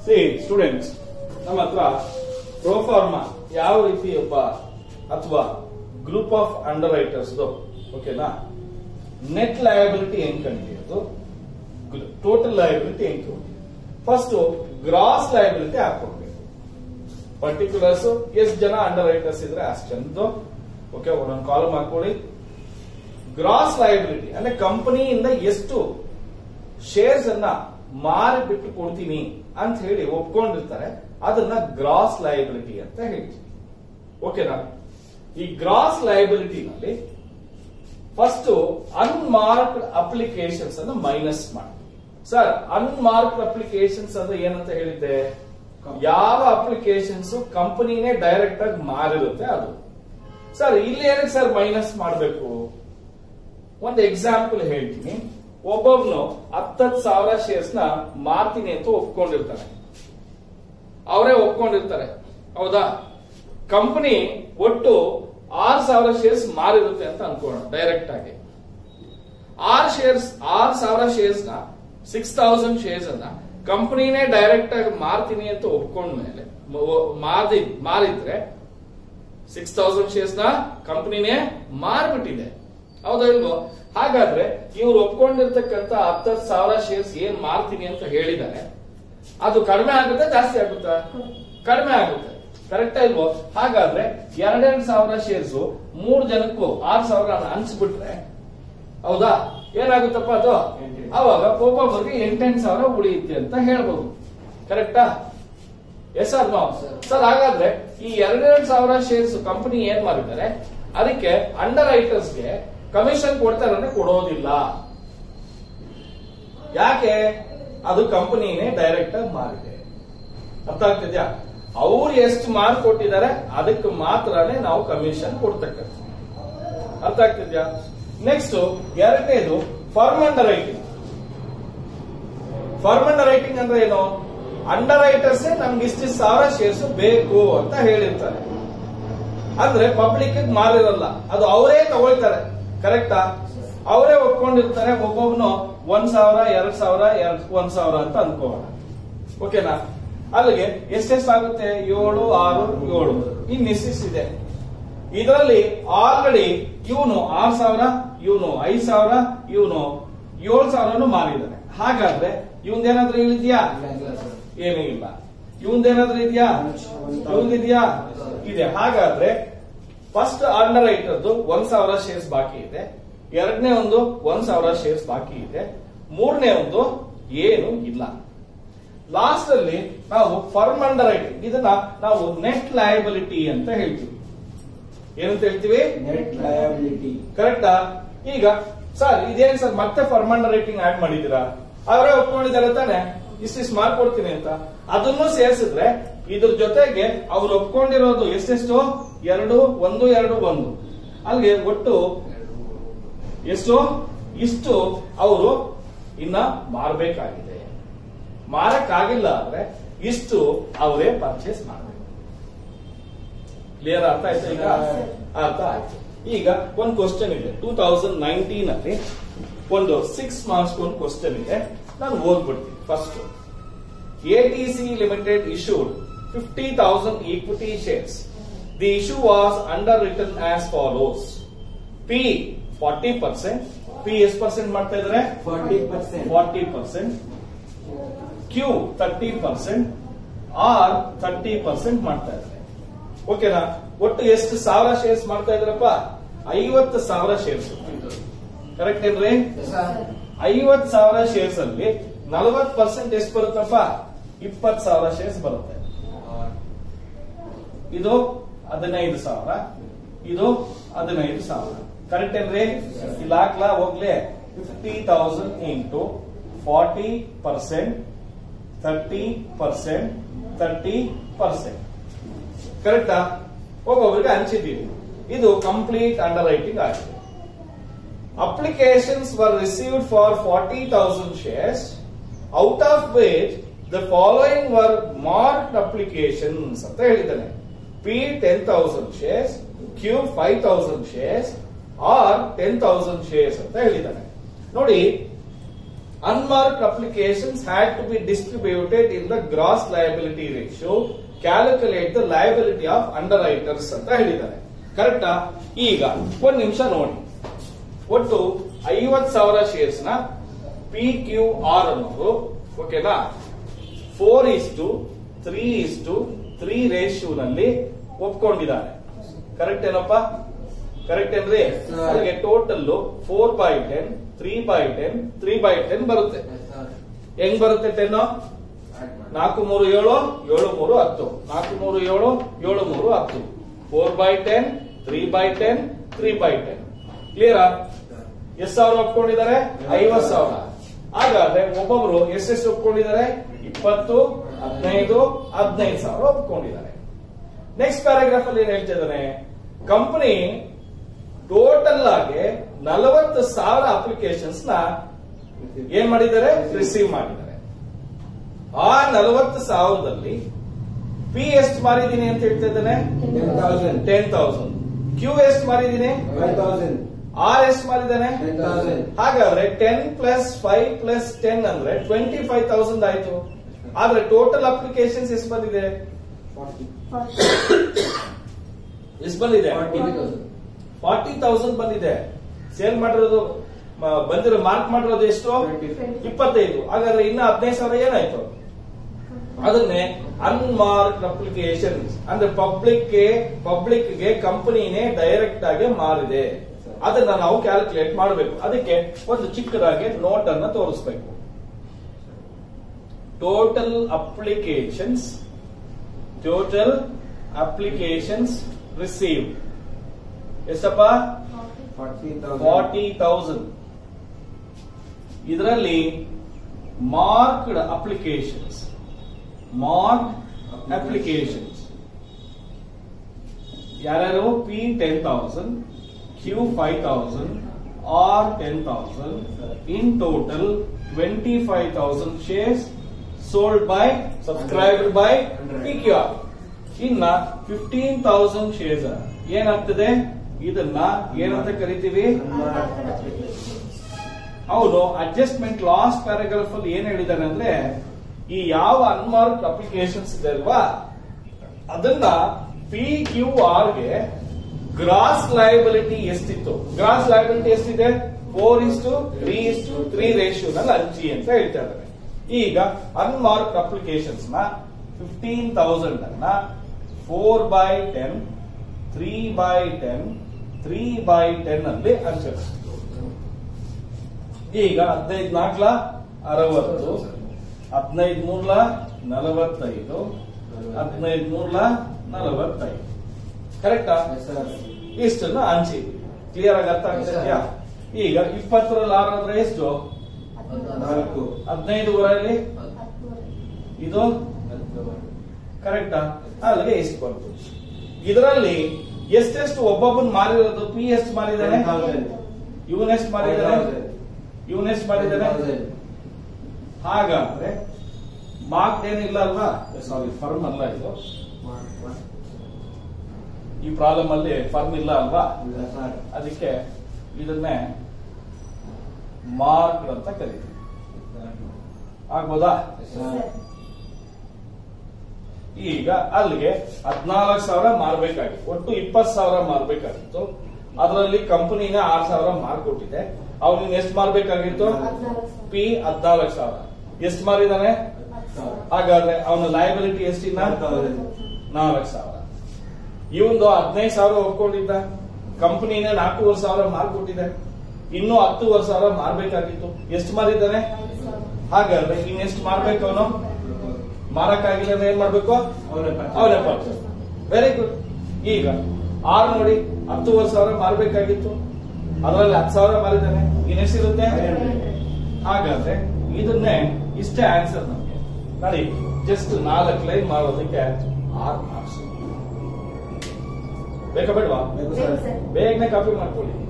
C students ನಮ್ಮ ಹತ್ರ proforma ಯಾವ ರೀತಿ ಒಬ್ಬ ಅಥವಾ ಗ್ರೂಪ್ ಆಫ್ ಅಂಡರ್ ರೈಟರ್ಸ್ ಓಕೆನಾ ನೆಟ್ ಲಯಬಿಲಿಟಿ ಹೆಂಗ್ ಕಂಡಿಡಿಯೋದು ಟೋಟಲ್ ಲಯಬಿಲಿಟಿ ಹೆಂಗ್ ತಗೊಂಡಿದ್ದು ಫಸ್ಟ್ ಗ್ರಾಸ್ ಲಯಬಿಲಿಟಿ ಹಾಕೊಡ್ಬೇಕು ಪರ್ಟಿಕ್ಯುಲರ್ಸ್ ಎಷ್ಟು ಜನ ಅಂಡರ್ ರೈಟರ್ಸ್ ಇದ್ರೆ ಅಷ್ಟೊಂದು ಓಕೆ ಒಂದೊಂದು ಕಾಲಮ್ ಹಾಕೊಳ್ಳಿ ಗ್ರಾಸ್ ಲಯಬಿಲಿಟಿ ಅಂದ್ರೆ ಕಂಪನಿಯಿಂದ ಎಷ್ಟು ಶೇರ್ಸ್ ಅನ್ನ ಮಾರಿ ಬಿಟ್ಟು ಕೊಡ್ತೀನಿ ಅಂತ ಹೇಳಿ ಒಪ್ಕೊಂಡಿರ್ತಾರೆ ಅದನ್ನ ಗ್ರಾಸ್ ಲಯಬಿಲಿಟಿ ಅಂತ ಹೇಳ್ತೀವಿ ಓಕೆನಾ ಈ ಗ್ರಾಸ್ ಲಯಬಿಲಿಟಿನಲ್ಲಿ ಫಸ್ಟ್ ಅನ್ಮಾರ್ಕ್ಡ್ ಅಪ್ಲಿಕೇಶನ್ಸ್ ಅನ್ನು ಮೈನಸ್ ಮಾಡಿ ಸರ್ ಅನ್ಮಾರ್ಕ್ಡ್ ಅಪ್ಲಿಕೇಶನ್ಸ್ ಅಂದ್ರೆ ಏನಂತ ಹೇಳಿದ್ದೆ ಯಾವ ಅಪ್ಲಿಕೇಶನ್ಸ್ ಕಂಪನಿನೇ ಡೈರೆಕ್ಟ್ ಆಗಿ ಮಾರಿರುತ್ತೆ ಅದು ಸರ್ ಇಲ್ಲಿ ಏನಕ್ಕೆ ಸರ್ ಮೈನಸ್ ಮಾಡಬೇಕು ಒಂದು ಎಕ್ಸಾಂಪಲ್ ಹೇಳ್ತೀನಿ ಒಬ್ಬೊಬ್ನು ಹತ್ತತ್ತು ಸಾವಿರ ಶೇರ್ಸ್ ನ ಮಾರ್ತೀನಿ ಅಂತ ಒಪ್ಕೊಂಡಿರ್ತಾನೆ ಅವರೇ ಒಪ್ಕೊಂಡಿರ್ತಾರೆ ಹೌದಾ ಕಂಪನಿ ಒಟ್ಟು ಆರ್ ಸಾವಿರ ಶೇರ್ಸ್ ಮಾರಿರುತ್ತೆ ಅಂತ ಅನ್ಕೋಣ ಡೈರೆಕ್ಟ್ ಆಗಿ ಆರ್ ಶೇರ್ಸ್ ಆರ್ ಸಾವಿರ ಶೇರ್ಸ್ ನ ಸಿಕ್ಸ್ ತೌಸಂಡ್ ಶೇರ್ಸ್ ಅನ್ನ ಕಂಪನಿನೇ ಡೈರೆಕ್ಟ್ ಆಗಿ ಮಾರ್ತೀನಿ ಅಂತ ಒಪ್ಕೊಂಡ್ಮೇಲೆ ಮಾರಿ ಮಾರಿದ್ರೆ ಸಿಕ್ಸ್ ತೌಸಂಡ್ ಶೇರ್ಸ್ ನ ಕಂಪನಿನೇ ಮಾರ್ಬಿಟ್ಟಿದೆ ಹೌದಾ ಇಲ್ವೋ ಹಾಗಾದ್ರೆ ಇವ್ರು ಒಪ್ಕೊಂಡಿರ್ತಕ್ಕಂತ ಹತ್ತತ್ತು ಸಾವಿರ ಶೇರ್ಸ್ ಏನ್ ಮಾರ್ತೀನಿ ಅಂತ ಹೇಳಿದ್ದಾರೆ ಅದು ಕಡಿಮೆ ಆಗುತ್ತೆ ಜಾಸ್ತಿ ಆಗುತ್ತಾ ಕಡಿಮೆ ಆಗುತ್ತೆ ಕರೆಕ್ಟ್ ಇಲ್ವೋ ಹಾಗಾದ್ರೆ ಎರಡೆರಡು ಸಾವಿರ ಶೇರ್ಸ್ ಮೂರ್ ಜನಕ್ಕೂ ಆರ್ ಸಾವಿರ ಹಂಚ್ಬಿಟ್ರೆ ಹೌದಾ ಏನಾಗುತ್ತಪ್ಪ ಅದು ಅವಾಗ ಒಬ್ಬೊಬ್ಬರಿಗೆ ಎಂಟೆಂಟು ಸಾವಿರ ಉಳಿಯುತ್ತೆ ಅಂತ ಹೇಳ್ಬೋದು ಕರೆಕ್ಟಾ ಎಸ್ ಸರ್ ನೋ ಸರ್ ಹಾಗಾದ್ರೆ ಈ ಎರಡೆರಡು ಸಾವಿರ ಶೇರ್ಸ್ ಕಂಪನಿ ಏನ್ ಮಾಡಿದ್ದಾರೆ ಅದಕ್ಕೆ ಅಂಡರ್ ರೈಟರ್ಸ್ಗೆ ಕಮಿಷನ್ ಕೊಡ್ತಾರೆ ಕೊಡೋದಿಲ್ಲ ಯಾಕೆ ಅದು ಕಂಪನಿನೇ ಡೈರೆಕ್ಟ್ ಆಗಿ ಮಾರಿದೆ ಅರ್ಥ ಆಗ್ತಿದ್ಯಾ ಅವ್ರು ಎಷ್ಟು ಮಾರ್ಕ್ ಕೊಟ್ಟಿದ್ದಾರೆ ಅದಕ್ಕೆ ಮಾತ್ರನೇ ನಾವು ಕಮಿಷನ್ ಕೊಡ್ತಕ್ಕಂಥ ಅರ್ಥ ಆಗ್ತಿದ್ಯಾ ನೆಕ್ಸ್ಟ್ ಎರಡನೇದು firm underwriting firm underwriting ಅಂದ್ರೆ ಏನು ಅಂಡರ್ ರೈಟರ್ಸ್ ನಮ್ಗೆ ಇಷ್ಟು ಸಾವಿರ ಶೇರ್ಸ್ ಬೇಕು ಅಂತ ಹೇಳಿರ್ತಾರೆ ಅಂದ್ರೆ ಪಬ್ಲಿಕ್ ಮಾರಿರಲ್ಲ ಅದು ಅವರೇ ತಗೊಳ್ತಾರೆ ಕರೆಕ್ಟಾ ಅವರೇ ಒಪ್ಕೊಂಡಿರ್ತಾರೆ ಒಬ್ಬೊಬ್ನು ಒಂದ್ ಸಾವಿರ ಎರಡ್ ಸಾವಿರ ಎರಡ್ ಒಂದ್ ಸಾವಿರ ಅಂತ ಅನ್ಕೋಣ ಓಕೆನಾ ಅಲ್ಲಿಗೆ ಎಷ್ಟೆಷ್ಟಾಗುತ್ತೆ ಏಳು ಆರು ಏಳು ಇನ್ ಇದೆ ಇದರಲ್ಲಿ ಆಲ್ರೆಡಿ ಇವನು ಆರ್ ಸಾವಿರ ಇವನು ಐದ್ ಸಾವಿರ ಇವನು ಏಳು ಸಾವಿರನು ಮಾರಿದ್ದಾನೆ ಹಾಗಾದ್ರೆ ಇವಂದೇನಾದ್ರೂ ಹೇಳಿದ್ಯಾ ಏನೂ ಇಲ್ಲ ಇವಂದೇನಾದ್ರೂ ಇದೆಯಾ ಇವಂದಿದ್ಯಾ ಇದೆ ಹಾಗಾದ್ರೆ ಫಸ್ಟ್ ಅಂಡರ್ ರೈಟರ್ದು ಒಂದ್ ಸಾವಿರ ಶೇರ್ಸ್ ಬಾಕಿ ಇದೆ ಎರಡನೇ ಒಂದು ಒಂದ್ ಸಾವಿರ ಶೇರ್ಸ್ ಬಾಕಿ ಇದೆ ಮೂರನೇ ಒಂದು ಏನು ಇಲ್ಲ ಲಾಸ್ಟ್ ಅಲ್ಲಿ ನಾವು ಫರ್ಮ್ ಅಂಡರ್ ರೈಟಿಂಗ್ ಇದನ್ನ ನಾವು ನೆಟ್ ಲಯಬಿಲಿಟಿ ಅಂತ ಹೇಳ್ತೀವಿ ಏನಂತ ಹೇಳ್ತೀವಿ ನೆಟ್ ಲಯಬಿಲಿಟಿ ಕರೆಕ್ಟಾ ಈಗ ಸರ್ ಇದೇನ್ ಸರ್ ಮತ್ತೆ ಫರ್ಮ್ ಅಂಡರ್ ರೈಟಿಂಗ್ ಆಡ್ ಮಾಡಿದೀರಾ ಅವರೇ ಒಪ್ಕೊಂಡಿದ್ದಾರೆ ತಾನೆ ಇಷ್ಟಿಷ್ಟು ಮಾರ್ಕ್ ಕೊಡ್ತೀನಿ ಅಂತ ಅದನ್ನು ಸೇರಿಸಿದ್ರೆ ಇದ್ರ ಜೊತೆಗೆ ಅವ್ರು ಒಪ್ಕೊಂಡಿರೋದು ಎಷ್ಟೆಷ್ಟು ಎರಡು ಒಂದು ಎರಡು ಒಂದು ಅಲ್ಲಿಗೆ ಒಟ್ಟು ಎಷ್ಟು ಇಷ್ಟು ಅವರು ಇನ್ನ ಮಾರಬೇಕಾಗಿದೆ ಮಾರಕ್ಕಾಗಿಲ್ಲ ಅಂದ್ರೆ ಇಷ್ಟು ಅವರೇ ಪರ್ಚೇಸ್ ಮಾಡಬೇಕು ಕ್ಲಿಯರ್ ಅರ್ಥ ಆಯ್ತಾ ಈಗ ಅರ್ಥ ಆಯ್ತು ಈಗ ಒಂದು ಕ್ವಶನ್ ಇದೆ ಟೂ ತೌಸಂಡ್ ನೈನ್ಟೀನ್ ಅಲ್ಲಿ ಒಂದು ಸಿಕ್ಸ್ ಮಾರ್ಕ್ಸ್ ಒಂದು ಕ್ವಶನ್ ಇದೆ ನಾನು ಓದ್ಬಿಡ್ತೀನಿ first ATC limited issued fifty thousand equity shares the issue was underwritten as follows P forty percent P ಎಷ್ಟು ಪರ್ಸೆಂಟ್ ಮಾಡ್ತಾ ಇದ್ರೆ forty percent forty percent Q thirty percent R thirty percent ಮಾಡ್ತಾ ಇದ್ದಾರೆ ಓಕೆನಾ ಒಟ್ಟು ಎಷ್ಟು ಸಾವಿರ ಶೇರ್ಸ್ ಮಾಡ್ತಾ ಇದ್ರಪ್ಪ ಐವತ್ತು ಸಾವಿರ ಶೇರ್ಸ್ ಕರೆಕ್ಟ್ ಏನ್ರಿ ಐವತ್ ಸಾವಿರ ಶೇರ್ಸ್ ಅಲ್ಲಿ ನಲವತ್ ಪರ್ಸೆಂಟ್ ಎಷ್ಟು ಬರುತ್ತಪ್ಪ ಇಪ್ಪತ್ ಸಾವಿರ ಶೇರ್ಸ್ ಬರುತ್ತೆ ಇದು ಹದಿನೈದು ಸಾವಿರ ಇದು ಹದಿನೈದು ಸಾವಿರ ಕರೆಕ್ಟ್ ಏನ್ರಿ ಇಲ್ಲಿ ಹಾಕ್ಲಾ ಹೋಗ್ಲಿ fifty thousand into forty percent thirty percent thirty percent ಕರೆಕ್ಟಾ ಒಬ್ಬೊಬ್ಬರಿಗೆ ಹಂಚಿದ್ದೀವಿ ಇದು ಕಂಪ್ಲೀಟ್ ಅಂಡರ್ ರೈಟಿಂಗ್ ಆಗಿದೆ applications were received for 40,000 shares, out of which the following were marked applications ಅಂತ ಹೇಳಿದ್ದಾನೆ P ten thousand shares Q five thousand shares R ten thousand shares ಅಂತ ಹೇಳಿದ್ದಾನೆ ನೋಡಿ unmarked applications had to be distributed in the gross liability ratio calculate the liability of underwriters ಅಂತ ಹೇಳಿದ್ದಾರೆ ಕರೆಕ್ಟಾ ಈಗ ಒಂದ್ ನಿಮಿಷ ನೋಡಿ ಒಟ್ಟು ಐವತ್ ಸಾವಿರ ಶೇರ್ಸ್ ನ ಪಿ ಕ್ಯೂ ಆರ್ ಅನ್ನೋರು ಓಕೆನಾ four is to three is to three ratio ನಲ್ಲಿ ಒಪ್ಕೊಂಡಿದ್ದಾರೆ ಕರೆಕ್ಟ್ ಏನಪ್ಪಾ ಕರೆಕ್ಟ್ ಏನ್ರಿ sir. ಅಲ್ಲಿಗೆ total four by ten three by ten three by ten ಬರುತ್ತೆ ಹೆಂಗ್ ಬರುತ್ತೆ ಟೆನ್ ನಾಲ್ಕು ಮೂರು ಏಳು ಏಳು ಮೂರು ಹತ್ತು ನಾಲ್ಕು ಮೂರು ಏಳು ಏಳು ಮೂರು ಹತ್ತು four by ten three by ten three by ten ಕ್ಲಿಯರಾ ಎಷ್ಟ್ ಸಾವಿರ ಒಪ್ಕೊಂಡಿದ್ದಾರೆ ಐವತ್ ಸಾವಿರ ಹಾಗಾದ್ರೆ ಒಬ್ಬೊಬ್ರು ಎಷ್ಟೆಷ್ಟು ಒಪ್ಕೊಂಡಿದ್ದಾರೆ ಇಪ್ಪತ್ತು ಹದಿನೈದು ಹದಿನೈದು ಸಾವಿರ ಒಪ್ಕೊಂಡಿದ್ದಾರೆ ನೆಕ್ಸ್ಟ್ ಪ್ಯಾರಾಗ್ರಾಫ್ ಅಲ್ಲಿ ಏನ್ ಹೇಳ್ತಾ ಇದ್ದಾನೆ ಕಂಪನಿ ಟೋಟಲ್ ಆಗಿ ನಲವತ್ತು ಸಾವಿರ ಅಪ್ಲಿಕೇಶನ್ಸ್ ನ ಏನ್ ಮಾಡಿದ್ದಾರೆ ರಿಸೀವ್ ಮಾಡಿದ್ದಾರೆ ಆ ನಲವತ್ತು ಸಾವಿರದಲ್ಲಿ ಪಿ ಎಷ್ಟು ಮಾರಿದೀನಿ ಅಂತ ಹೇಳ್ತಾ ಇದ್ದಾನೆ ten thousand ten thousand Q ಎಷ್ಟು ಮಾರಿದೀನಿ ಫೈವ್ ತೌಸಂಡ್ ಆರ್ ಎಷ್ಟು ಮಾರಿದ್ದಾನೆ ಟೆನ್ ತೌಸಂಡ್ ಹಾಗಾದ್ರೆ ten plus five plus ten ಅಂದ್ರೆ ಟ್ವೆಂಟಿ ಫೈವ್ ತೌಸಂಡ್ ಆಯ್ತು ಆದ್ರೆ ಟೋಟಲ್ ಅಪ್ಲಿಕೇಶನ್ಸ್ ಎಷ್ಟು ಬಂದಿದೆ ಎಷ್ಟು ಬಂದಿದೆ ಫಾರ್ಟಿ ತೌಸಂಡ್ ಬಂದಿದೆ ಸೇಲ್ ಮಾಡಿರೋದು ಮ- ಬಂದಿರೋ ಮಾರ್ಕ್ ಮಾಡಿರೋದು ಎಷ್ಟು ಇಪ್ಪತ್ತೈದು ಹಾಗಾದ್ರೆ ಇನ್ನ ಹದಿನೈದು ಸಾವಿರ ಏನಾಯ್ತು ಅದನ್ನೇ ಅನ್ಮಾರ್ಕ್ ಅಪ್ಲಿಕೇಶನ್ ಅಂದ್ರೆ ಪಬ್ಲಿಕ್ ಗೆ ಪಬ್ಲಿಕ್ ಗೆ ಕಂಪನಿನೇ ಡೈರೆಕ್ಟ್ ಆಗಿ ಮಾರಿದೆ ಅದನ್ನ ನಾವು ಕ್ಯಾಲ್ಕುಲೇಟ್ ಮಾಡಬೇಕು ಅದಕ್ಕೆ ಒಂದು ಚಿಕ್ಕದಾಗಿ ನೋಟ್ ಅನ್ನ ತೋರಿಸ್ಬೇಕು total applications total applications receive ಎಷ್ಟಪ್ಪ ಫಾರ್ಟಿ ತೌಸಂಡ್ ಫಾರ್ಟಿ ತೌಸಂಡ್ ಇದರಲ್ಲಿ ಮಾರ್ಕ್ಡ್ ಅಪ್ಲಿಕೇಶನ್ಸ್ ಮಾರ್ಕ್ ಅಪ್ಲಿಕೇಶನ್ಸ್ ಯಾರ್ಯಾರು P ten thousand Q five thousand R ten thousand in total twenty five thousand shares sold by subscribed by P Q R ಇನ್ನ fifteen thousand shares ಏನಾಗ್ತದೆ ಇದನ್ನ ಏನಂತ ಕರಿತೀವಿ ಅವನು adjustment last paragraph ಅಲ್ಲಿ ಏನ್ ಹೇಳಿದಾನೆ ಅಂದ್ರೆ ಈ ಯಾವ ಅನ್ಮಾರ್ಕ್ ಅಪ್ಲಿಕೇಶನ್ಸ್ ಇದೆ ಅಲ್ವಾ ಅದನ್ನ ಪಿ ಕ್ಯೂ ಆರ್ ಗೆ ಗ್ರಾಸ್ ಲಯಬಿಲಿಟಿ ಎಷ್ಟಿತ್ತು ಗ್ರಾಸ್ ಲಯಬಿಲಿಟಿ ಎಷ್ಟಿದೆ four is to three is to three ratio ನಲ್ಲಿ ಹಂಚಿ ಅಂತ ಹೇಳ್ತಾ ಇದ್ದಾರೆ ಈಗ ಅನ್ಮಾರ್ಕ್ ಅಪ್ಲಿಕೇಶನ್ಸ್ ನ ಫಿಫ್ಟೀನ್ ತೌಸಂಡ್ ಅನ್ನ four by ten three by ten three by ten ಅಲ್ಲಿ ಹಂಚಬೇಕು ಈಗ ಹದಿನೈದು ನಾಲ್ಕಲ ಅರವತ್ತು ಹದಿನೈದು ಮೂರ್ಲ ನಲವತ್ತೈದು ಹದಿನೈದು ಮೂರ್ಲ ನಲವತ್ತೈದು ಕರೆಕ್ಟಾ ಇಷ್ಟನ್ನು ಹಂಚಿ ಕ್ಲಿಯರ್ ಆಗಿ ಅರ್ಥ ಆಗ್ತಿದ್ಯಾ ಈಗ ಇಪ್ಪತ್ತರಲ್ಲಿ ಆರು ಅಂದ್ರೆ ಎಷ್ಟು ನಾಲ್ಕು ಹದಿನೈದುವರೆಯಲ್ಲಿ ಇದು ಕರೆಕ್ಟಾ ಅಲ್ಲಿಗೆ ಎಷ್ಟು ಬಂತು ಇದರಲ್ಲಿ ಎಷ್ಟೆಷ್ಟು ಒಬ್ಬೊಬ್ಬನ್ ಮಾರಿರೋದು ಪಿ ಎಷ್ಟು ಮಾರಿದ್ದಾನೆ ಟೆನ್ ತೌಸಂಡ್ ಇವನ್ ಎಷ್ಟು ಮಾರಿದ್ದಾನೆ ಇವನ್ ಎಷ್ಟು ಮಾಡಿದ್ದಾನೆ ಹಾಗಾದ್ರೆ ಮಾರ್ಕ್ ಏನಿಲ್ಲ ಅಲ್ವಾ ಸಾರಿ ಫರ್ಮ್ ಅಲ್ಲ ಇದು ಈ ಪ್ರಾಬ್ಲಮ್ ಅಲ್ಲಿ ಫರ್ಮ್ ಇಲ್ಲ ಅಲ್ವಾ ಇಲ್ಲ ಸರ್ ಅದಕ್ಕೆ ಇದನ್ನೇ ಮಾರ್ಕ್ ಅಂತ ಕರಿತೀವಿ ಆಗ್ಬೋದಾ ಈಗ ಅಲ್ಲಿಗೆ ಹದ್ನಾಲ್ಕು ಸಾವಿರ ಮಾರ್ಬೇಕಾಗಿತ್ತು ಒಟ್ಟು ಇಪ್ಪತ್ತು ಸಾವಿರ ಮಾರ್ಬೇಕಾಗಿತ್ತು ಅದರಲ್ಲಿ ಕಂಪನಿನ ಆರ್ ಸಾವಿರ ಮಾರ್ಕ್ ಕೊಟ್ಟಿದೆ ಅವ್ನಿಗೆ ಎಷ್ಟು ಮಾರ್ಬೇಕಾಗಿತ್ತು ಪಿ ಹದ್ನಾಲ್ಕು ಸಾವಿರ ಎಷ್ಟು ಮಾರಿದಾನೆ ಹಾಗಾದ್ರೆ ಅವನ ಲಯಬಿಲಿಟಿ ಎಷ್ಟಿನ್ನ ನಾಲ್ಕು ಸಾವಿರ ಇವಂದು ಹದಿನೈದು ಸಾವಿರ ಒಪ್ಕೊಂಡಿದ್ದ ಕಂಪನಿನೇ ನಾಲ್ಕೂವರೆ ಸಾವಿರ ಮಾರ್ಕ್ ಕೊಟ್ಟಿದೆ ಇನ್ನೂ ಹತ್ತುವರೆ ಸಾವಿರ ಮಾರ್ಬೇಕಾಗಿತ್ತು ಎಷ್ಟು ಮಾರಿದ್ದಾನೆ ಹಾಗಾದ್ರೆ ಇನ್ನೆಷ್ಟು ಮಾರ್ಬೇಕು ಅವನು ಮಾರಕ್ಕಾಗಿಲ್ಲ ಅಂದ್ರೆ ಏನ್ ಮಾಡ್ಬೇಕು ಅವನೇ ಪರ್ಚೇಸ್ ವೆರಿ ಗುಡ್ ಈಗ ಆರ್ ನೋಡಿ ಹತ್ತುವರೆ ಸಾವಿರ ಮಾರ್ಬೇಕಾಗಿತ್ತು ಅದರಲ್ಲಿ ಹತ್ತು ಸಾವಿರ ಮಾರಿದ್ದಾನೆ ಇನ್ನೆಷ್ಟಿರುತ್ತೆ ಹಾಗಾದ್ರೆ ಇದನ್ನೇ ಇಷ್ಟೇ ಆನ್ಸರ್ ನಮಗೆ ನೋಡಿ ಜಸ್ಟ್ ನಾಲ್ಕು ಲೈನ್ ಮಾಡೋದಕ್ಕೆ ಆರ್ ಮಾರ್ಕ್ಸ್ ಬೇಕಾ ಬೇಡವಾ ಬೇಕು ಸರ್ ಬೇಗನೆ ಕಾಪಿ ಮಾಡ್ಕೊಳ್ಳಿ